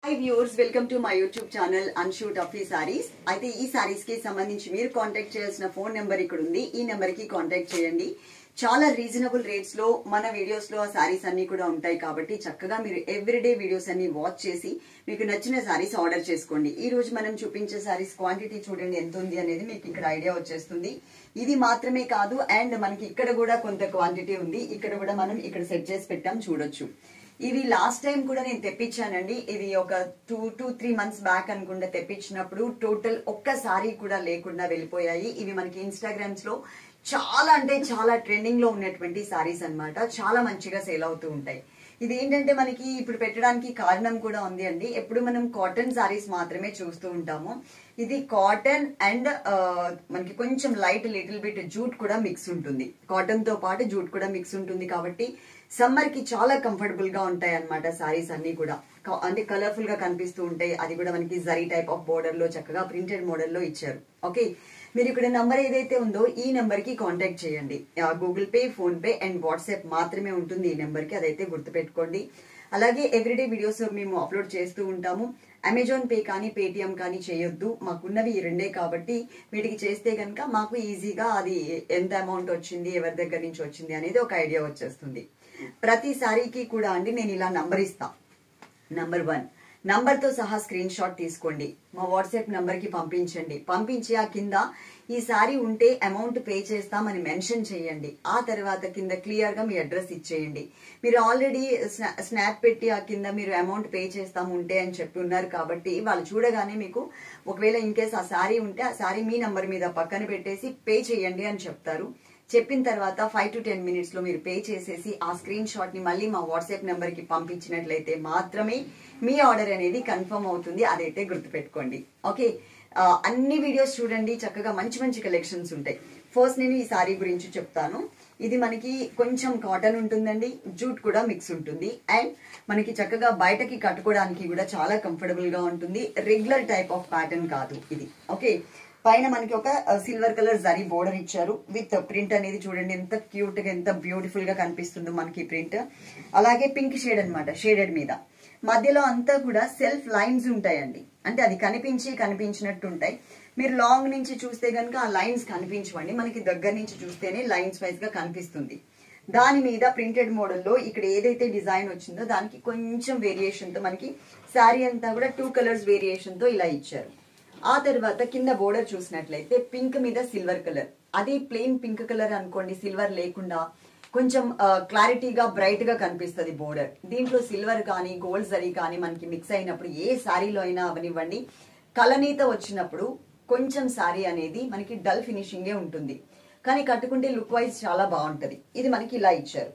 Hi viewers welcome to my YouTube channel అన్షూట్ ఆఫ్ ఈ సారీస్ అయితే ఈ సారీస్ కి సంబంధించి మీరు కాంటాక్ట్ చేయాల్సిన ఫోన్ నెంబర్ ఇక్కడ ఉంది ఈ నెంబర్ కి కాంటాక్ట్ చేయండి చాలా రీజనబుల్ రేట్స్ లో మన వీడియోస్ లో ఆ సారీస్ అన్ని కూడా ఉంటాయి కాబట్టి చక్కగా మీరు ఎవ్రీడే వీడియోస్ అన్ని వాచ్ చేసి మీకు నచ్చిన సారీస్ ఆర్డర్ చేసుకోండి ఈ రోజు మనం చూపించే సారీస్ క్వాంటిటీ చూడండి ఎంత ఉంది అనేది మీకు ఇక్కడ ఐడియా వచ్చేస్తుంది ఇది మాత్రమే కాదు అండ్ మనకి ఇక్కడ కూడా కొంత క్వాంటిటీ ఉంది ఇక్కడ కూడా మనం ఇక్కడ సెట్ చేసి పెట్టాం చూడొచ్చు ఇవి లాస్ట్ టైం కూడా నేను తెప్పించానండి ఇది ఒక two two three months back అనుకుంటా తెప్పించినప్పుడు టోటల్ ఒక్కసారి కూడా లేకుండా వెళ్ళిపోయాయి ఇవి మనకి ఇన్స్టాగ్రామ్స్ లో చాలా అంటే చాలా ట్రెండింగ్ లో ఉన్నటువంటి సారీస్ అన్నమాట చాలా మంచిగా సేల్ అవుతూ ఉంటాయి ఇది ఏంటంటే మనకి ఇప్పుడు పెట్టడానికి కారణం కూడా ఉంది అండి ఎప్పుడు మనం కాటన్ సారీస్ మాత్రమే చూస్తూ ఉంటాము ఇది కాటన్ అండ్ మనకి కొంచెం లైట్ లిటిల్ బిట్ జూట్ కూడా మిక్స్ ఉంటుంది కాటన్ తో పాటు జూట్ కూడా మిక్స్ ఉంటుంది కాబట్టి సమ్మర్ కి చాలా కంఫర్టబుల్ గా ఉంటాయి అన్నమాట సారీస్ అన్ని కూడా క- అంటే కలర్ఫుల్ గా కనిపిస్తూ ఉంటాయి అది కూడా మనకి జరీ టైప్ ఆఫ్ బోర్డర్ లో చక్కగా ప్రింటెడ్ మోడల్ లో ఇచ్చారు ఓకే మీరు ఇక్కడ నంబర్ ఏదైతే ఉందో ఈ నెంబర్ కి కాంటాక్ట్ చేయండి Google Pay PhonePe and WhatsApp మాత్రమే ఉంటుంది ఈ నెంబర్ కి అదైతే గుర్తుపెట్టుకోండి అలాగే ఎవ్రీడే వీడియోస్ మేము అప్లోడ్ చేస్తూ ఉంటాము అమెజాన్ పే కానీ పేటిఎం కానీ చేయొద్దు మాకున్నవి ఈ రెండే కాబట్టి వీటికి చేస్తే కనుక మాకు ఈజీగా అది ఎంత అమౌంట్ వచ్చింది ఎవరి దగ్గర నుంచి వచ్చింది అనేది ఒక ఐడియా వచ్చేస్తుంది ప్రతి సారీకి కూడా అండి నేను ఇలా నంబర్ ఇస్తా నంబర్ వన్ నంబర్ తో సహా స్క్రీన్ షాట్ తీసుకోండి మా వాట్సాప్ నంబర్ కి పంపించండి పంపించి ఆ కింద ఈ సారీ ఉంటే అమౌంట్ పే చేస్తామని మెన్షన్ చేయండి ఆ తర్వాత కింద క్లియర్ గా మీ అడ్రస్ ఇచ్చేయండి మీరు ఆల్రెడీ స్నాప్ పెట్టి ఆ కింద మీరు అమౌంట్ పే చేస్తాము ఉంటే అని చెప్పి ఉన్నారు కాబట్టి వాళ్ళు చూడగానే మీకు ఒకవేళ ఇన్ కేస్ ఆ సారీ ఉంటే ఆ సారీ మీ నంబర్ మీద పక్కన పెట్టేసి పే చేయండి అని చెప్తారు చెప్పిన తర్వాత ఫైవ్ టు టెన్ మినిట్స్ లో మీరు పే చేసేసి ఆ స్క్రీన్ షాట్ ని మళ్ళీ మా వాట్సాప్ నెంబర్ కి పంపించినట్లయితే మాత్రమే మీ ఆర్డర్ అనేది కన్ఫర్మ్ అవుతుంది అదైతే గుర్తుపెట్టుకోండి ఓకే ఆ, అన్ని వీడియోస్ చూడండి చక్కగా మంచి మంచి కలెక్షన్స్ ఉంటాయి ఫస్ట్ నేను ఈ సారీ గురించి చెప్తాను ఇది మనకి కొంచెం కాటన్ ఉంటుందండి జూట్ కూడా మిక్స్ ఉంటుంది అండ్ మనకి చక్కగా బయటకి కట్టుకోవడానికి కూడా చాలా కంఫర్టబుల్ గా ఉంటుంది రెగ్యులర్ టైప్ ఆఫ్ ప్యాటర్న్ కాదు ఇది ఓకే పైన మనకి ఒక సిల్వర్ కలర్ జరీ బోర్డర్ ఇచ్చారు విత్ ప్రింట్ అనేది చూడండి ఎంత క్యూట్ గా ఎంత బ్యూటిఫుల్ గా కనిపిస్తుందో మనకి ప్రింట్ అలాగే పింక్ షేడ్ అన్నమాట షేడెడ్ మీద మధ్యలో అంతా కూడా సెల్ఫ్ లైన్స్ ఉంటాయండి అంటే అది కనిపించి కనిపించినట్టు ఉంటాయి మీరు లాంగ్ నుంచి చూస్తే కనుక ఆ లైన్స్ కనిపించవండి మనకి దగ్గర నుంచి చూస్తేనే లైన్స్ వైజ్ గా కనిపిస్తుంది దాని మీద ప్రింటెడ్ మోడల్లో ఇక్కడ ఏదైతే డిజైన్ వచ్చిందో దానికి కొంచెం వేరియేషన్ తో మనకి శారీ అంతా కూడా టూ కలర్స్ వేరియేషన్ తో ఇలా ఇచ్చారు ఆ తర్వాత కింద బోర్డర్ చూసినట్లయితే పింక్ మీద సిల్వర్ కలర్ అదే ప్లెయిన్ పింక్ కలర్ అనుకోండి సిల్వర్ లేకుండా కొంచెం క్లారిటీగా బ్రైట్ గా కనిపిస్తుంది బోర్డర్ దీంట్లో సిల్వర్ కానీ గోల్డ్ జరీ కానీ మనకి మిక్స్ అయినప్పుడు ఏ శారీలో అయినా అవనివ్వండి కలనీత వచ్చినప్పుడు కొంచెం శారీ అనేది మనకి డల్ ఫినిషింగే ఉంటుంది కానీ కట్టుకుంటే లుక్ వైజ్ చాలా బాగుంటది ఇది మనకి ఇలా ఇచ్చారు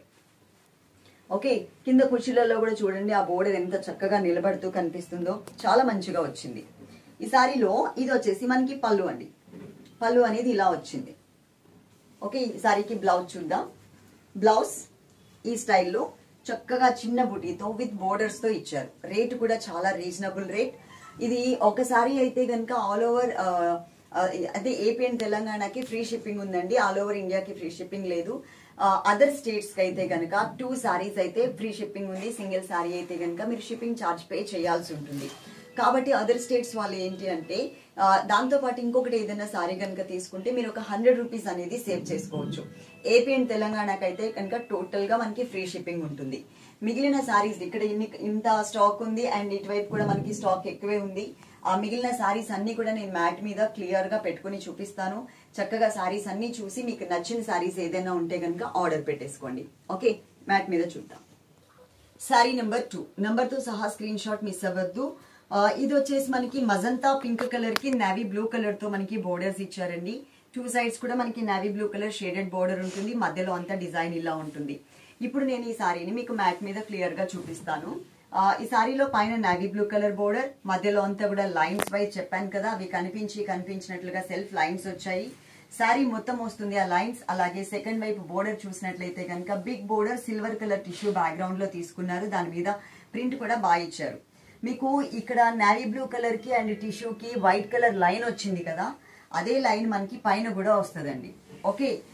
ఓకే కింద కుర్చీలలో కూడా చూడండి ఆ బోర్డర్ ఎంత చక్కగా నిలబడుతూ కనిపిస్తుందో చాలా మంచిగా వచ్చింది ఈ సారీలో ఇది వచ్చేసి మనకి పళ్ళు అండి పళ్ళు అనేది ఇలా వచ్చింది ఓకే ఈ సారీకి బ్లౌజ్ చూద్దాం బ్లౌజ్ ఈ స్టైల్లో చక్కగా చిన్న బుటీతో విత్ బోర్డర్స్ తో ఇచ్చారు రేట్ కూడా చాలా రీజనబుల్ రేట్ ఇది ఒకసారి అయితే కనుక ఆల్ ఓవర్ అదే ఏపీ అండ్ తెలంగాణకి ఫ్రీ షిప్పింగ్ ఉందండి ఆల్ ఓవర్ ఇండియాకి ఫ్రీ షిప్పింగ్ లేదు అదర్ స్టేట్స్ కి అయితే కనుక టూ సారీస్ అయితే ఫ్రీ షిప్పింగ్ ఉంది సింగిల్ సారీ అయితే కనుక మీరు షిప్పింగ్ ఛార్జ్ పే చేయాల్సి ఉంటుంది కాబట్టి అదర్ స్టేట్స్ వాళ్ళు ఏంటి అంటే ఆ, దాంతో పాటు ఇంకొకటి ఏదైనా సారీ కనుక తీసుకుంటే మీరు ఒక హండ్రెడ్ రూపీస్ అనేది సేవ్ చేసుకోవచ్చు ఏపీ అండ్ తెలంగాణకి అయితే కనుక టోటల్ గా మనకి ఫ్రీ షిప్పింగ్ ఉంటుంది మిగిలిన సారీస్ ఇక్కడ ఇన్ని ఇంత స్టాక్ ఉంది అండ్ ఇటువైపు కూడా మనకి స్టాక్ ఎక్కువే ఉంది ఆ మిగిలిన సారీస్ అన్ని కూడా నేను మ్యాట్ మీద క్లియర్ గా పెట్టుకుని చూపిస్తాను చక్కగా సారీస్ అన్ని చూసి మీకు నచ్చిన సారీస్ ఏదైనా ఉంటే కనుక ఆర్డర్ పెట్టేసుకోండి ఓకే మ్యాట్ మీద చూద్దాం సారీ నెంబర్ టూ నెంబర్ తో సహా స్క్రీన్ షాట్ మిస్ అవ్వద్దు ఆ, ఇది వచ్చేసి మనకి మజంతా పింక్ కలర్ కి నావీ బ్లూ కలర్ తో మనకి బోర్డర్స్ ఇచ్చారండి టూ సైడ్స్ కూడా మనకి navy blue colour shaded border ఉంటుంది మధ్యలో అంతా డిజైన్ ఇలా ఉంటుంది ఇప్పుడు నేను ఈ సారీని మీకు మ్యాట్ మీద క్లియర్ గా చూపిస్తాను ఆ, ఈ సారీలో పైన నావీ బ్లూ కలర్ బోర్డర్ మధ్యలో అంతా కూడా లైన్స్ వైజ్ చెప్పాను కదా అవి కనిపించి కనిపించినట్లుగా సెల్ఫ్ లైన్స్ వచ్చాయి శారీ మొత్తం వస్తుంది ఆ లైన్స్ అలాగే సెకండ్ వైపు బోర్డర్ చూసినట్లయితే కనుక big border silver colour tissue background లో తీసుకున్నారు దాని మీద ప్రింట్ కూడా బాగా ఇచ్చారు మీకు ఇక్కడ నావీ బ్లూ కలర్ కి అండ్ టిష్యూకి వైట్ కలర్ లైన్ వచ్చింది కదా అదే లైన్ మనకి పైన కూడా వస్తుందండి ఓకే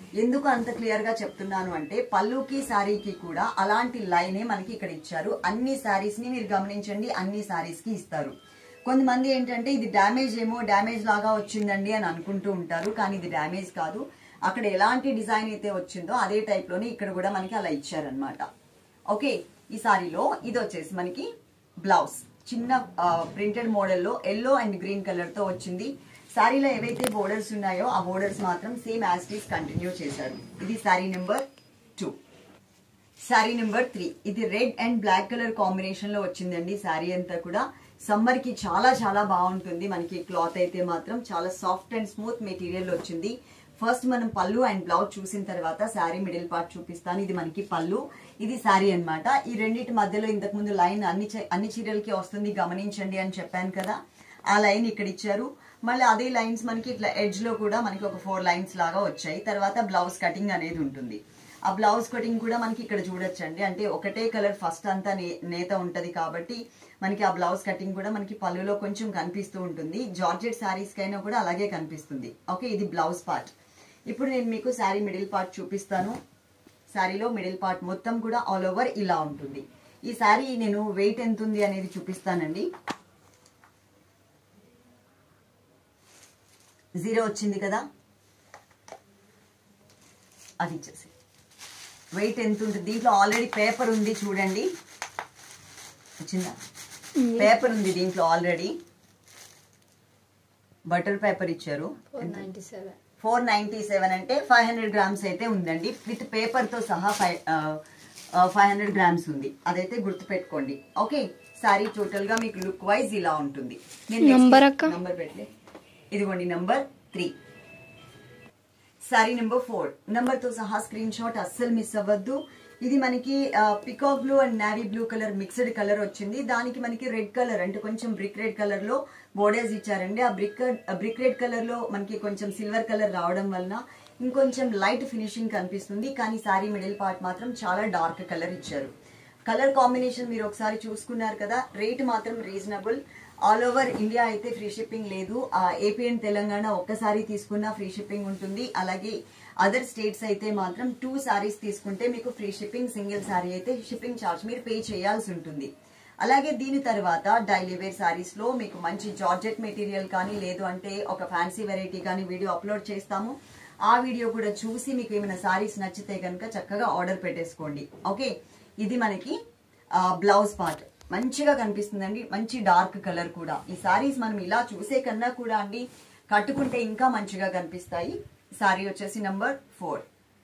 ఎందుకు అంత క్లియర్ గా చెప్తున్నాను అంటే పళ్ళుకి శారీకి కూడా అలాంటి లైనే మనకి ఇక్కడ ఇచ్చారు అన్ని శారీస్ ని మీరు గమనించండి అన్ని శారీస్ కి ఇస్తారు కొంతమంది ఏంటంటే ఇది డ్యామేజ్ ఏమో డ్యామేజ్ లాగా వచ్చిందండి అని అనుకుంటూ ఉంటారు కానీ ఇది డ్యామేజ్ కాదు అక్కడ ఎలాంటి డిజైన్ అయితే వచ్చిందో అదే టైప్ లోనే ఇక్కడ కూడా మనకి అలా ఇచ్చారనమాట ఓకే ఈ సారీలో ఇది వచ్చేసి మనకి బ్లౌజ్ చిన్న ప్రింటెడ్ మోడల్లో ఎల్లో అండ్ గ్రీన్ కలర్ తో వచ్చింది శారీలో ఏవైతే బోర్డర్స్ ఉన్నాయో ఆ బోర్డర్స్ మాత్రం సేమ్ యాజ్ కంటిన్యూ చేశారు ఇది sari number two sari number three ఇది red and black colour combination లో వచ్చిందండి శారీ అంతా కూడా సమ్మర్ కి చాలా చాలా బాగుంటుంది మనకి క్లాత్ అయితే మాత్రం చాలా సాఫ్ట్ అండ్ స్మూత్ మెటీరియల్ వచ్చింది ఫస్ట్ మనం పళ్ళు అండ్ బ్లౌజ్ చూసిన తర్వాత శారీ మిడిల్ పార్ట్ చూపిస్తాను ఇది మనకి పళ్ళు ఇది శారీ అన్నమాట ఈ రెండింటి మధ్యలో ఇంతకు ముందు లైన్ అన్ని చీ- అన్ని చీరలకి వస్తుంది గమనించండి అని చెప్పాను కదా ఆ లైన్ ఇక్కడ ఇచ్చారు మళ్ళీ అదే లైన్స్ మనకి ఇట్లా ఎడ్జ్ లో కూడా మనకి ఒక ఫోర్ లైన్స్ లాగా వచ్చాయి తర్వాత బ్లౌజ్ కటింగ్ అనేది ఉంటుంది ఆ బ్లౌజ్ కటింగ్ కూడా మనకి ఇక్కడ చూడొచ్చండి అంటే ఒకటే కలర్ ఫస్ట్ అంతా నే- నేత ఉంటది కాబట్టి మనకి ఆ బ్లౌజ్ కటింగ్ కూడా మనకి పళ్ళులో కొంచెం కనిపిస్తూ ఉంటుంది జార్జెట్ శారీస్ కైనా కూడా అలాగే కనిపిస్తుంది ఓకే ఇది బ్లౌజ్ పార్ట్ ఇప్పుడు నేను మీకు శారీ మిడిల్ పార్ట్ చూపిస్తాను శారీలో మిడిల్ పార్ట్ మొత్తం కూడా ఆల్ ఓవర్ ఇలా ఉంటుంది ఈ శారీ నేను వెయిట్ ఎంత ఉంది అనేది చూపిస్తానండి జీరో వచ్చింది కదా అది ఇచ్చేసి వెయిట్ ఎంత ఉంటుంది దీంట్లో ఆల్రెడీ పేపర్ ఉంది చూడండి వచ్చిందా పేపర్ ఉంది దీంట్లో ఆల్రెడీ బటర్ పేపర్ ఇచ్చారు four ninety seven four ninety seven అంటే ఫైవ్ హండ్రెడ్ గ్రామ్స్ అయితే ఉందండి విత్ పేపర్ తో సహా ఫైవ్ ఫైవ్ హండ్రెడ్ గ్రామ్స్ ఉంది అదైతే గుర్తుపెట్టుకోండి ఓకే సారీ టోటల్ గా మీకు లుక్ వైజ్ ఇలా ఉంటుంది Number అక్క? నంబర్ పెట్టలే ఇదిగోండి number three sari number four number తో సహా స్క్రీన్ షాట్ అస్సలు మిస్ అవ్వద్దు ఇది మనకి peacock blue and navy blue colour mixed colour వచ్చింది దానికి మనకి రెడ్ కలర్ అంటే కొంచెం బ్రిక్ రెడ్ కలర్ లో బోర్డర్స్ ఇచ్చారండి ఆ బ్రిక్ బ్రిక్ రెడ్ కలర్ లో మనకి కొంచెం సిల్వర్ కలర్ రావడం వలన ఇంకొంచెం లైట్ ఫినిషింగ్ కనిపిస్తుంది కానీ సారీ మిడిల్ పార్ట్ మాత్రం చాలా డార్క్ కలర్ ఇచ్చారు కలర్ కాంబినేషన్ మీరు ఒకసారి చూసుకున్నారు కదా రేట్ మాత్రం రీజనబుల్ ఆల్ ఓవర్ ఇండియా అయితే ఫ్రీ షిప్పింగ్ లేదు ఆ ఏపీ అండ్ తెలంగాణ ఒక్కసారి తీసుకున్నా ఫ్రీ షిప్పింగ్ ఉంటుంది అలాగే అదర్ స్టేట్స్ అయితే మాత్రం టూ సారీస్ తీసుకుంటే మీకు ఫ్రీ షిప్పింగ్ సింగిల్ సారీ అయితే షిప్పింగ్ ఛార్జ్ మీరు పే చేయాల్సి ఉంటుంది అలాగే దీని తర్వాత డైలీ వేర్ సారీస్ లో మీకు మంచి జార్జెట్ మెటీరియల్ కానీ లేదు అంటే ఒక ఫ్యాన్సీ వెరైటీ కానీ వీడియో అప్లోడ్ చేస్తాము ఆ వీడియో కూడా చూసి మీకు ఏమైనా సారీస్ నచ్చితే కనుక చక్కగా ఆర్డర్ పెట్టేసుకోండి ఓకే ఇది మనకి బ్లౌజ్ పార్ట్ మంచిగా కనిపిస్తుందండి మంచి డార్క్ కలర్ కూడా ఈ సారీస్ మనం ఇలా చూసే కన్నా కూడా అండి కట్టుకుంటే ఇంకా మంచిగా కనిపిస్తాయి సారీ వచ్చేసి number four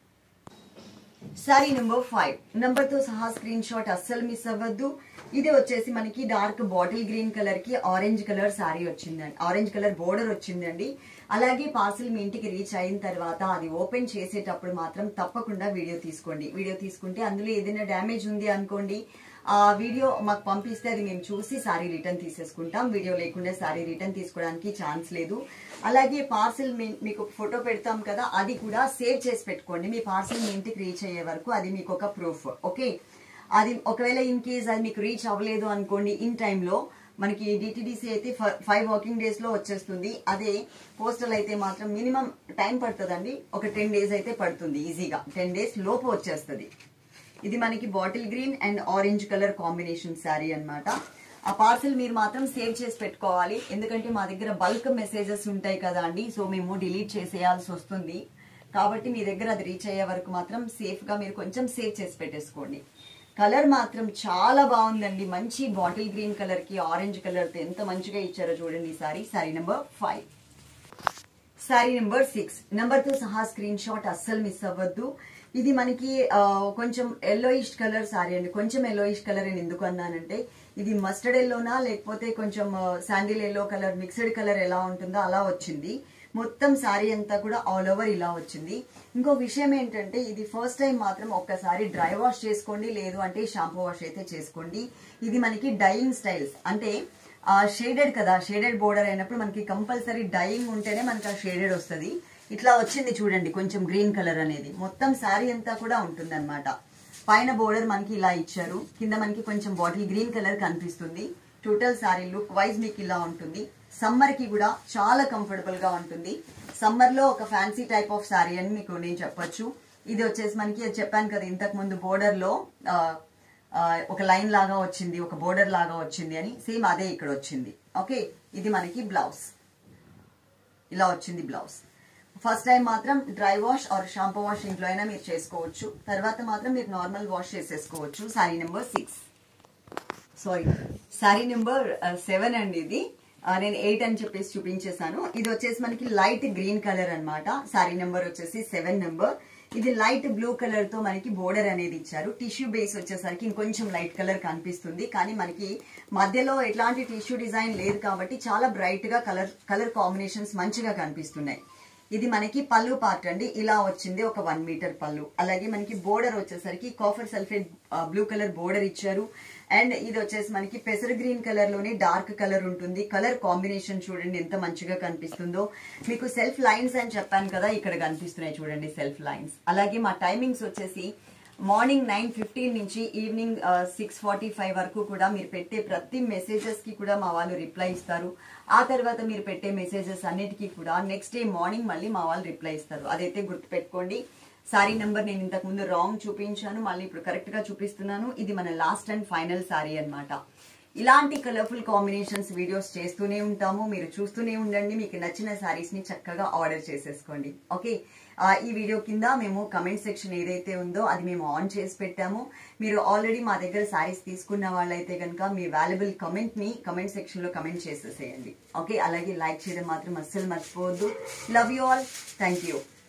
sari number five number తో సహా స్క్రీన్ షాట్ అస్సలు మిస్ అవ్వద్దు ఇది వచ్చేసి మనకి డార్క్ బాటిల్ గ్రీన్ కలర్ కి ఆరెంజ్ కలర్ సారీ వచ్చిందండి ఆరెంజ్ కలర్ బోర్డర్ వచ్చిందండి అలాగే పార్సిల్ మీ ఇంటికి రీచ్ అయిన తర్వాత అది ఓపెన్ చేసేటప్పుడు మాత్రం తప్పకుండా వీడియో తీసుకోండి వీడియో తీసుకుంటే అందులో ఏదైనా డ్యామేజ్ ఉంది అనుకోండి ఆ వీడియో మాకు పంపిస్తే అది మేము చూసి సారీ రిటర్న్ తీసేసుకుంటాం వీడియో లేకుండా సారీ రిటర్న్ తీసుకోవడానికి ఛాన్స్ లేదు అలాగే పార్సిల్ మీకు ఫోటో పెడతాం కదా అది కూడా సేవ్ చేసి పెట్టుకోండి మీ పార్సిల్ మీ ఇంటికి రీచ్ అయ్యే వరకు అది మీకు ఒక ప్రూఫ్ ఓకే అది ఒకవేళ ఇన్ కేస్ అది మీకు రీచ్ అవ్వలేదు అనుకోండి ఇన్ టైంలో మనకి డిటిడిసి అయితే ఫైవ్ వర్కింగ్ డేస్ లో వచ్చేస్తుంది అదే పోస్టల్ అయితే మాత్రం మినిమం టైం పడుతుందండి ఒక టెన్ డేస్ అయితే పడుతుంది ఈజీగా టెన్ డేస్ లోపు వచ్చేస్తుంది ఇది మనకి bottle green and orange colour combination sari అన్నమాట ఆ పార్సిల్ మీరు మాత్రం సేవ్ చేసి పెట్టుకోవాలి ఎందుకంటే మా దగ్గర బల్క్ మెసేజెస్ ఉంటాయి కదా అండి సో మేము డిలీట్ చేసేయాల్సి వస్తుంది కాబట్టి మీ దగ్గర అది రీచ్ అయ్యే వరకు మాత్రం సేఫ్ గా మీరు కొంచెం సేవ్ చేసి పెట్టేసుకోండి కలర్ మాత్రం చాలా బాగుందండి మంచి బాటిల్ గ్రీన్ కలర్ కి ఆరెంజ్ కలర్ తో ఎంత మంచిగా ఇచ్చారో చూడండి ఈ sari sari number five sari number six number తో సహా స్క్రీన్ షాట్ అస్సలు మిస్ అవ్వద్దు ఇది మనకి ఆ, కొంచెం ఎల్లోయిష్ కలర్ సారీ అండి కొంచెం ఎల్లోయిష్ కలర్ అని ఎందుకు అన్నానంటే ఇది మస్టర్డ్ ఎల్లోనా లేకపోతే కొంచెం sandal yellow colour mixed colour ఎలా ఉంటుందో అలా వచ్చింది మొత్తం సారీ అంతా కూడా ఆల్ ఓవర్ ఇలా వచ్చింది ఇంకో విషయం ఏంటంటే ఇది ఫస్ట్ టైం మాత్రం ఒక్కసారి డ్రై వాష్ చేసుకోండి లేదు అంటే షాంపూ వాష్ అయితే చేసుకోండి ఇది మనకి డైయింగ్ స్టైల్స్ అంటే షేడెడ్ కదా షేడెడ్ బోర్డర్ అయినప్పుడు మనకి కంపల్సరీ డైయింగ్ ఉంటేనే మనకి ఆ షేడెడ్ వస్తుంది ఇట్లా వచ్చింది చూడండి కొంచెం గ్రీన్ కలర్ అనేది మొత్తం శారీ అంతా కూడా ఉంటుంది పైన బోర్డర్ మనకి ఇలా ఇచ్చారు కింద మనకి కొంచెం బాటిల్ గ్రీన్ కలర్ కనిపిస్తుంది టోటల్ శారీ లుక్ వైజ్ మీకు ఇలా ఉంటుంది సమ్మర్ కి కూడా చాలా కంఫర్టబుల్ గా ఉంటుంది సమ్మర్ లో ఒక ఫ్యాన్సీ టైప్ ఆఫ్ శారీ అని మీకు నేను చెప్పొచ్చు ఇది వచ్చేసి మనకి అది చెప్పాను కదా ఇంతకు ముందు బోర్డర్ లో ఆ, ఆ, ఒక లైన్ లాగా వచ్చింది ఒక బోర్డర్ లాగా వచ్చింది అని సేమ్ అదే ఇక్కడ వచ్చింది ఓకే ఇది మనకి బ్లౌజ్ ఇలా వచ్చింది బ్లౌజ్ ఫస్ట్ టైం మాత్రం dry wash or shampoo wash ఇంట్లో అయినా మీరు చేసుకోవచ్చు తర్వాత మాత్రం మీరు నార్మల్ వాష్ చేసేసుకోవచ్చు sari number six sorry sari number seven అండి ఇది ఆ, నేను ఎయిట్ అని చెప్పేసి చూపించేశాను ఇది వచ్చేసి మనకి లైట్ గ్రీన్ కలర్ అన్నమాట శారీ నెంబర్ వచ్చేసి సెవెన్ నెంబర్ ఇది లైట్ బ్లూ కలర్ తో మనకి బోర్డర్ అనేది ఇచ్చారు టిష్యూ బేస్ వచ్చేసరికి ఇంకొంచెం లైట్ కలర్ కనిపిస్తుంది కానీ మనకి మధ్యలో ఎట్లాంటి టిష్యూ డిజైన్ లేదు కాబట్టి చాలా బ్రైట్ గా కలర్ కలర్ కాంబినేషన్స్ మంచిగా కనిపిస్తున్నాయి ఇది మనకి పళ్ళు పార్ట్ అండి ఇలా వచ్చింది ఒక వన్ మీటర్ పళ్ళు అలాగే మనకి బోర్డర్ వచ్చేసరికి copper sulphate blue colour border ఇచ్చారు అండ్ ఇది వచ్చేసి మనకి పెసర గ్రీన్ కలర్ లోనే డార్క్ కలర్ ఉంటుంది కలర్ కాంబినేషన్ చూడండి ఎంత మంచిగా కనిపిస్తుందో మీకు సెల్ఫ్ లైన్స్ అని చెప్పాను కదా ఇక్కడ కనిపిస్తున్నాయి చూడండి సెల్ఫ్ లైన్స్ అలాగే మా టైమింగ్స్ వచ్చేసి మార్నింగ్ నైన్ ఫిఫ్టీన్ నుంచి ఈవినింగ్ సిక్స్ ఫార్టీ ఫైవ్ వరకు కూడా మీరు పెట్టే ప్రతి మెసేజెస్ కి కూడా మా వాళ్ళు రిప్లై ఇస్తారు ఆ తర్వాత మీరు పెట్టే మెసేజెస్ అన్నిటికీ కూడా నెక్స్ట్ డే మార్నింగ్ మళ్ళీ మా వాళ్ళు రిప్లై ఇస్తారు అదైతే గుర్తుపెట్టుకోండి సారీ నెంబర్ నేను ఇంతకు ముందు రాంగ్ చూపించాను మళ్ళీ ఇప్పుడు కరెక్ట్ గా చూపిస్తున్నాను ఇది మన లాస్ట్ అండ్ ఫైనల్ సారీ అన్నమాట ఇలాంటి కలర్ఫుల్ కాంబినేషన్స్ వీడియోస్ చేస్తూనే ఉంటాము మీరు చూస్తూనే ఉండండి మీకు నచ్చిన శారీస్ ని చక్కగా ఆర్డర్ చేసేసుకోండి ఓకే ఆ, ఈ వీడియో కింద మేము కమెంట్ సెక్షన్ ఏదైతే ఉందో అది మేము ఆన్ చేసి పెట్టాము మీరు ఆల్రెడీ మా దగ్గర శారీస్ తీసుకున్న వాళ్ళైతే కనుక మీ వాల్యుబుల్ కమెంట్ ని కమెంట్ సెక్షన్ లో కమెంట్ చేసేసేయండి ఓకే అలాగే లైక్ చేయడం మాత్రం అస్సలు మర్చిపోవద్దు love you all thank you